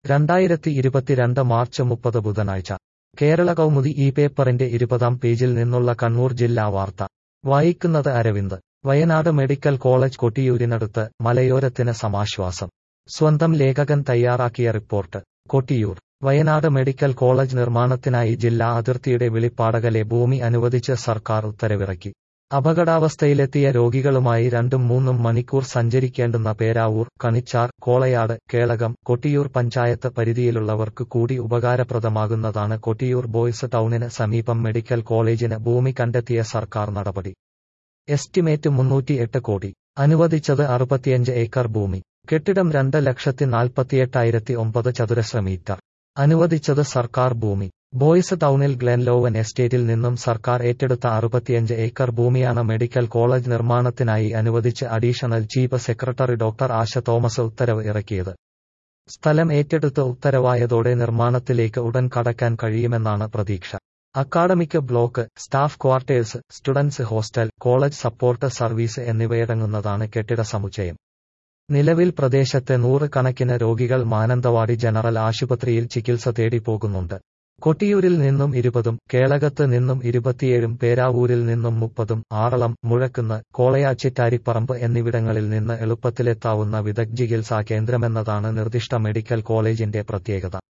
രണ്ടായിരത്തി ഇരുപത്തിരണ്ട് മാർച്ച് മുപ്പത് ബുധനാഴ്ച കേരള കൗമുദി ഈ പേപ്പറിന്റെ ഇരുപതാം പേജിൽ നിന്നുള്ള കണ്ണൂർ ജില്ലാ വാർത്ത വായിക്കുന്നത് അരവിന്ദ് വയനാട് മെഡിക്കൽ കോളേജ് കൊട്ടിയൂരിനടുത്ത് മലയോരത്തിന് സമാശ്വാസം സ്വന്തം ലേഖകൻ തയ്യാറാക്കിയ report Kottiyoor Wayanad medical college നിർമ്മാണത്തിനായി ജില്ലാ അതിർത്തിയുടെ വെളിപ്പാടകലെ ഭൂമി അനുവദിച്ച് സർക്കാർ ഉത്തരവിറക്കി അപകടാവസ്ഥയിലെത്തിയ രോഗികളുമായി രണ്ടും മൂന്നും മണിക്കൂർ സഞ്ചരിക്കേണ്ടുന്ന പേരാവൂർ കണിച്ചാർ കോളയാട് കേളകം കൊട്ടിയൂർ പഞ്ചായത്ത് പരിധിയിലുള്ളവർക്ക് കൂടി ഉപകാരപ്രദമാകുന്നതാണ് കൊട്ടിയൂർ ബോയ്സ് ടൗണിന് സമീപം മെഡിക്കൽ കോളേജിന് ഭൂമി കണ്ടെത്തിയ സർക്കാർ നടപടി എസ്റ്റിമേറ്റ് മുന്നൂറ്റിയെട്ട് കോടി അനുവദിച്ചത് അറുപത്തിയഞ്ച് ഏക്കർ ഭൂമി കെട്ടിടം രണ്ട് ലക്ഷത്തി നാൽപ്പത്തിയെട്ടായിരത്തി ഒമ്പത് ചതുരശ്ര മീറ്റർ അനുവദിച്ചത് സർക്കാർ ഭൂമി ബോയ്സ് ടൗണിൽ ഗ്ലെൻലോവൻ എസ്റ്റേറ്റിൽ നിന്നും സർക്കാർ ഏറ്റെടുത്ത അറുപത്തിയഞ്ച് ഏക്കർ ഭൂമിയാണ് മെഡിക്കൽ കോളേജ് നിർമ്മാണത്തിനായി അനുവദിച്ച് additional chief secretary doctor Asha Thomas ഉത്തരവ് ഇറക്കിയത് സ്ഥലം ഏറ്റെടുത്ത് ഉത്തരവായതോടെ നിർമ്മാണത്തിലേക്ക് ഉടൻ കടക്കാൻ കഴിയുമെന്നാണ് പ്രതീക്ഷ academic block staff quarters students hostel college support service എന്നിവയടങ്ങുന്നതാണ് കെട്ടിട സമുച്ചയം നിലവിൽ പ്രദേശത്തെ നൂറുകണക്കിന് രോഗികൾ മാനന്തവാടി ജനറൽ ആശുപത്രിയിൽ ചികിത്സ തേടി പോകുന്നുണ്ട് കൊട്ടിയൂരിൽ നിന്നും ഇരുപതും കേളകത്ത് നിന്നും ഇരുപത്തിയേഴും പേരാവൂരിൽ നിന്നും മുപ്പതും ആറളം മുഴക്കുന്ന് കോളയാച്ചിറ്റാരിപ്പറമ്പ് എന്നിവിടങ്ങളിൽ നിന്ന് എളുപ്പത്തിലെത്താവുന്ന വിദഗ്ധ ചികിത്സാ കേന്ദ്രമെന്നതാണ് നിർദ്ദിഷ്ട മെഡിക്കൽ കോളേജിന്റെ പ്രത്യേകത